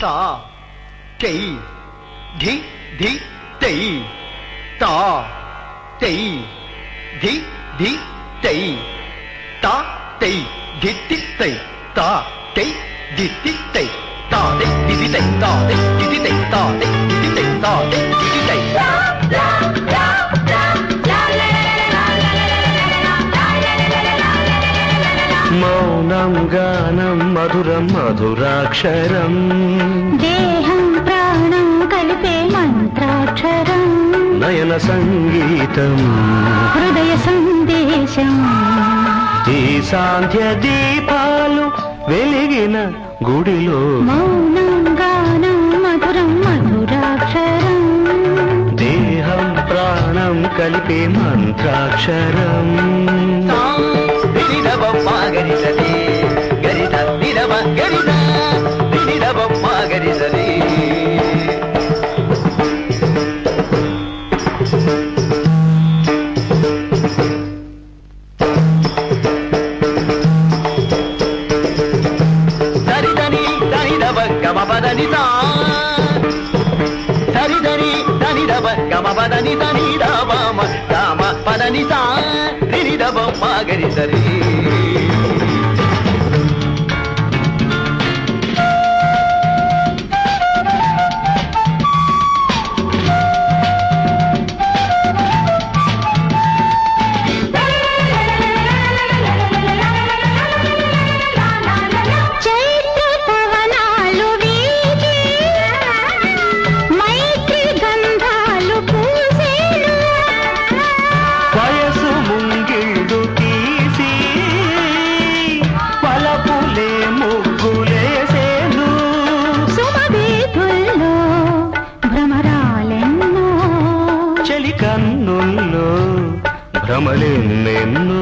తా తై ధి ధి తై తా తై ధి ధి తై తా తై ధి తి తై తా తై ధి తి తై తా తై ధి తి తై తా తై ధి తి తై తా తై ధి తి తై తా తై ధి తి తై మౌనం గానం మధురం మధురాక్షరం దేహం ప్రాణం కలిపే మంత్రాక్షరం నయన సంగీతం హృదయ సందేశం ఈ సాంధ్య దీపాలు వెలిగిన గుడిలో మౌనం గానం మధురం మధురాక్షరం దేహం ప్రాణం కలిపే మంత్రాక్షరం నిరవమ్మ గరిసలి గరిస నిరవ గరిస నిరవమ్మ గరిసలి సరిదని దనిదవ గమ పదని సరిదని దనిదవ గమ పదని దనిదవమ గమ పదని నిరిదవమ్మ గరిసరి చైత్ర పవనాలు వీచి మైత్రి గంధాలు పూసేను వయసు ముంగిళ్ళు తీసి పలపులే ముగ్గులేసేను సుమవేధుల్లో భ్రమరాలెన్నో చలి కన్నుల్లో భ్రమలెన్నెన్నో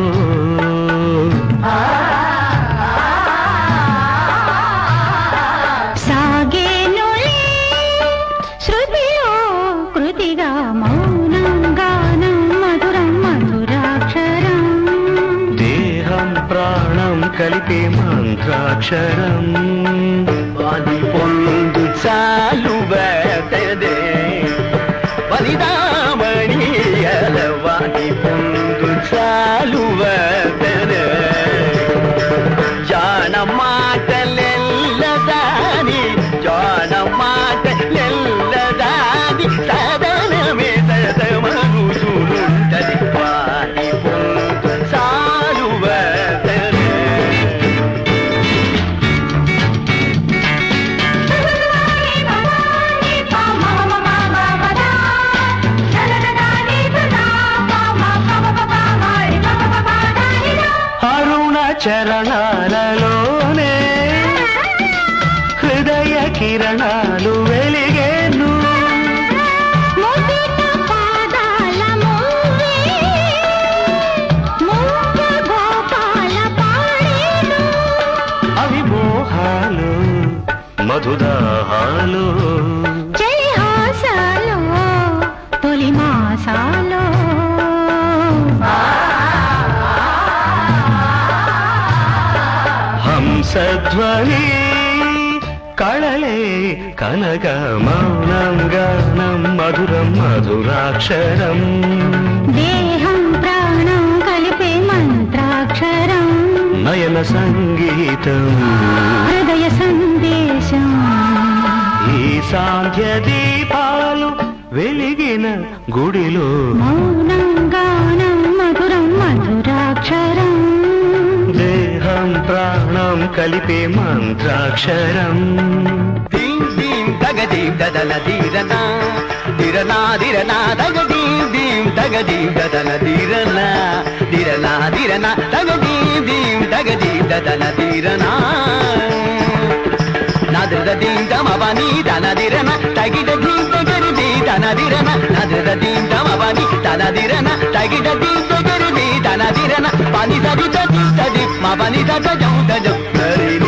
సాగేనులే శృతిలో కృతిగా మౌనం గానం మధురం మధురాక్షరం దేహం ప్రాణం కలిపే మంత్రాక్షరం వాది పొందు చాలు వేతదే వనిదామణియల వాది పొందు చాలు వేతదే జాన మాటలెల్లదాని జాన మాటలెల్లదాని సదనమే సదమగుచునుంటది వాది పొందు చాలు వేతదే అరుణ చరణాలలోనే హృదయ కిరణాలు వెలిగేను ముదిత పాదాల మూవే మూగ గోపాల పాడేను అవి మోహాలు మధుదాహాలు జయహాసాలో తొలి మాసాలో హంసధ్వని కళలే కనక మౌనం గానం మధురం మధురాక్షరం దేహం ప్రాణం కలిపే మంత్రాక్షరం నయన సంగీతం హృదయ సందేశం ఈ సాంధ్య దీపాలు వెలిగిన గుడిలో మౌనం గానం మధురం మధురాక్షరం దేహం ప్రాణం కలిపే మంత్రాక్షరం దీం దీం దగదీం దదన దీరనా దిరనా దిరనా దగదీం దీం దగదీం దదన దీరనా దిరనా దిరనా దగదీం దీం దగదీం దదన దీరనా నదృద దీం దమవని దన దిరన తగిట దీం దగరిది దన దిరన నదృద దీం దమవని దన దిరన తగిట దీం దగరిది దన దిరన పని సది తది తది మా పని సజం తజం హరి